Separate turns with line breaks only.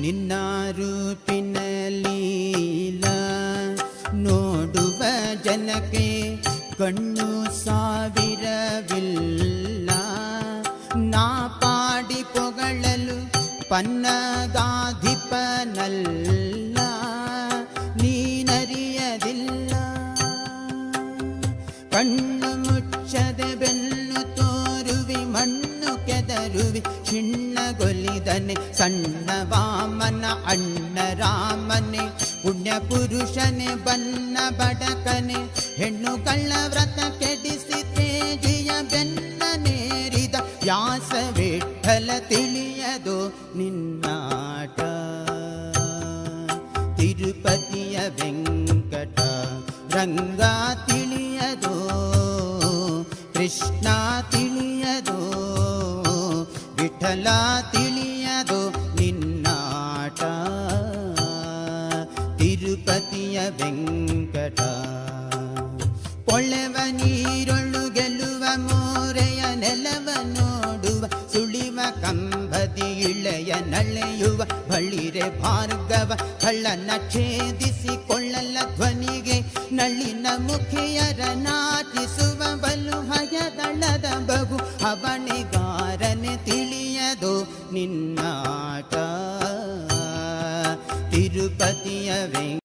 ನಿನ್ನ ರೂಪಿನ ಲೀಲಾ ನೋಡುವ ಜನಕ್ಕೆ ಕಣ್ಣು ಸಾವಿರವಿಲ್ಲ ನಾ ಪಾಡಿ ಪೊಗಳಲು ಪನ್ನಗಾಧಿಪನಲ್ಲ ನೀನರಿಯದಿಲ್ಲ ಕಣ್ಣು ಮುಚ್ಚದೆ ಬೆನ್ನು ತೋರುವಿ ಮಣ್ಣು ಕೆದರುವಿ ಚಿಣ್ಣಗೊಲಿದನೆ ಸಣ್ಣ ವಾಮನ ಅಣ್ಣ ರಾಮನೆ ಪುಣ್ಯ ಪುರುಷನೆ ಬನ್ನ ಬಡಕನೆ ಹೆಣ್ಣು ಕಳ್ಳ ವ್ರತ ಕೆಡಿಸಿ ತೇಜಿಯ ಬೆನ್ನ ನೇರಿದ ವ್ಯಾಸ ವಿಠಲ ತಿಳಿಯದು ನಿನ್ನಾಟ ತಿರುಪತಿಯ ವೆಂಕಟ ರಂಗ ತಿಳಿಯದೋ ಕೃಷ್ಣ ತಿಳಿಯದೋ ವಿಠಲ ತಿಳಿಯದೋ ನಿನ್ನಾಟ ತಿರುಪತಿಯ ವೆಂಕಟ ಕೊಳೆವ ನೀರೊಳು ಗೆಲ್ಲುವ ಮೋರೆಯ ನೆಲವ ನೋಡುವ ಸುಳಿವ ಕಂಬದಿ ಇಳೆಯ ನಳೆಯುವ ಬಳಿರೆ ಭಾರ್ಗವ ಕಳ್ಳನ ಛೇದಿಸಿಕೊಳ್ಳಲ ಧ್ವನಿಗೆ ನಳಿನ ಮುಖಿಯರ ನಾಟಿಸುವ ಬಲು ಹಯದಳದ ಬಹು ಅವಣಿಗಾರನೆ ತಿಳಿಯದು ನಿನ್ನಾಟ ತಿರುಪತಿಯ ವೆಂಕ